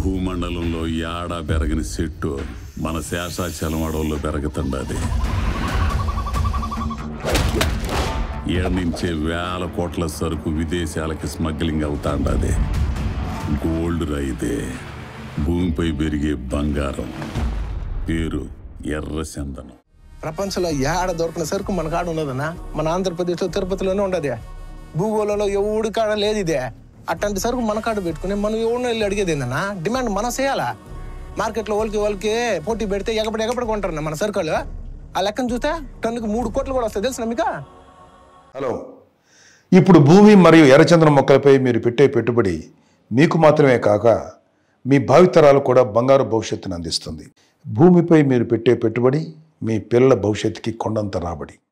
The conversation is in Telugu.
భూమండలంలో యాడా పెరగని చెట్టు మన శేషాచలం అడవుల్లో పెరుగుతుండది ఏడ నుంచే వేల కోట్ల సరుకు విదేశాలకి స్మగ్లింగ్ అవుతాండది గోల్డ్ రైతే భూమిపై పెరిగే బంగారం పేరు ఎర్ర చందనం ప్రపంచంలో ఏడ దొరకని సరుకు మన కాడ ఉన్నదన్నా మన ఆంధ్రప్రదేశ్లో తిరుపతిలోనే ఉండదు భూగోళంలో ఎవడి కాడ లేదు ఇదే అట్లాంటి సరుకు మన కాడ పెట్టుకుని మనం ఎవరినో వెళ్ళి అడిగేది ఏందన్నా డిమాండ్ మనం చేయాలా మార్కెట్లో వాళ్ళకి వాళ్ళకి పోటీ పెడితే ఎగపడి ఎగపడి కొంటారన్న మన సరుకులు ఆ లెక్కను చూస్తే టన్నుకి మూడు కోట్లు కూడా వస్తాయి తెలుసు మీకు హలో ఇప్పుడు భూమి మరియు ఎర్రచందనం మొక్కలపై మీరు పెట్టే పెట్టుబడి మీకు మాత్రమే కాక మీ భావితరాలు కూడా బంగారు భవిష్యత్తును అందిస్తుంది భూమిపై మీరు పెట్టే పెట్టుబడి మీ పిల్లల భవిష్యత్తుకి కొండంత రాబడి